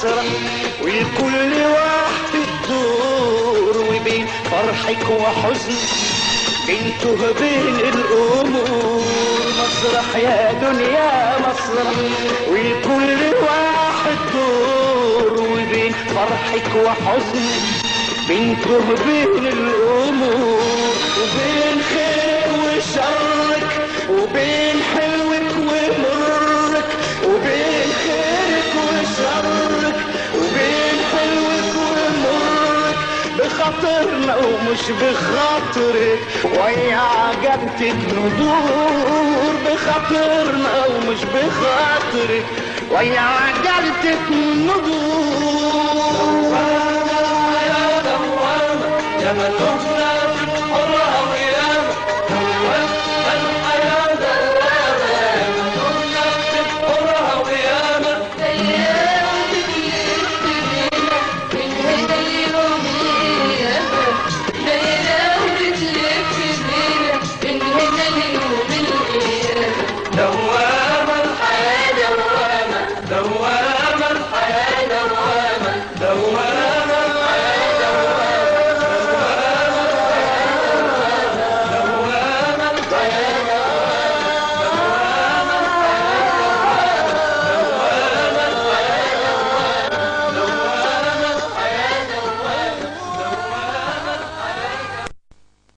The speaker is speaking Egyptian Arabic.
مسرح والكل واحد دور وبين فرحك وحزنك بنته بين الأمور مسرح يا دنيا مسرح والكل واحد دور وبين فرحك وحزنك بنته بين الأمور وبين خير وشرك وبين حلوك ومرك وبين خيرك وشرك وبين حلوك ومرك بخاطرنا ومش بخاطرك ويا عجبتك ندور بخاطرنا ومش بخاطرك ويا عجبتك ندور